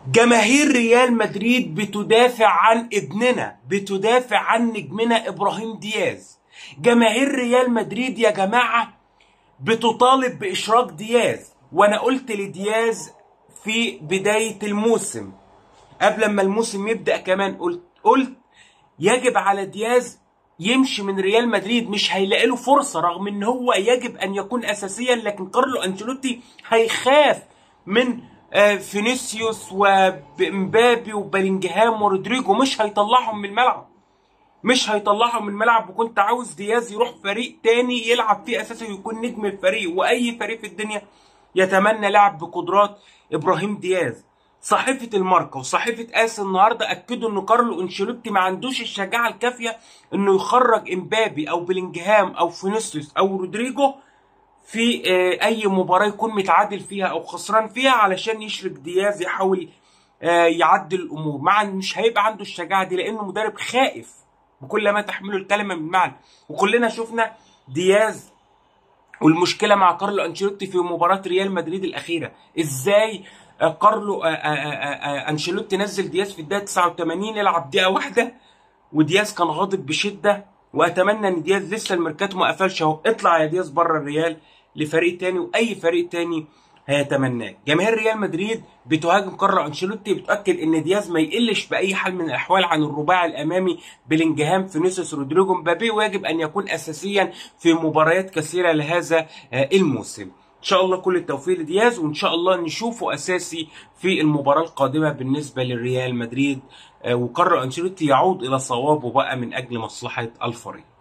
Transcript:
جماهير ريال مدريد بتدافع عن ابننا بتدافع عن نجمنا ابراهيم دياز جماهير ريال مدريد يا جماعه بتطالب باشراك دياز وانا قلت لدياز في بدايه الموسم قبل ما الموسم يبدا كمان قلت قلت يجب على دياز يمشي من ريال مدريد مش هيلاقي له فرصه رغم ان هو يجب ان يكون اساسيا لكن كارلو انشيلوتي هيخاف من آه، فينيسيوس ومبابي وبلينجهام ورودريجو مش هيطلعهم من الملعب مش هيطلعهم من الملعب وكنت عاوز دياز يروح فريق تاني يلعب فيه اساسا ويكون نجم الفريق واي فريق في الدنيا يتمنى لاعب بقدرات ابراهيم دياز صحيفة الماركة وصحيفة اس النهارده اكدوا ان كارلو انشيلوتي ما عندوش الشجاعة الكافية انه يخرج امبابي او بلينجهام او فينيسيوس او رودريجو في آه، اي مباراه يكون متعادل فيها او خسران فيها علشان يشرك دياز يحاول آه، يعدل الامور مع إن مش هيبقى عنده الشجاعه دي لانه مدرب خائف بكل ما تحمله الكلمه من معنى وكلنا شفنا دياز والمشكله مع كارلو انشيلوتي في مباراه ريال مدريد الاخيره ازاي آه، كارلو آه، آه، آه، آه، انشيلوتي نزل دياز في الدقيقه 89 يلعب دقيقه واحده ودياز كان غاضب بشده واتمنى ان دياز لسه الميركاتو ما قفلش اهو اطلع يا دياز بره الريال لفريق تاني واي فريق تاني هيتمناه جماهير ريال مدريد بتهاجم كارلو انشيلوتي بتاكد ان دياز ما يقلش باي حال من الاحوال عن الرباعي الامامي بلينجهام فينيسيوس رودريجو مبابي ويجب ان يكون اساسيا في مباريات كثيره لهذا آه، الموسم ان شاء الله كل التوفيق لدياز وان شاء الله نشوفه اساسي في المباراه القادمه بالنسبه للريال مدريد آه، وكارلو انشيلوتي يعود الى صوابه بقى من اجل مصلحه الفريق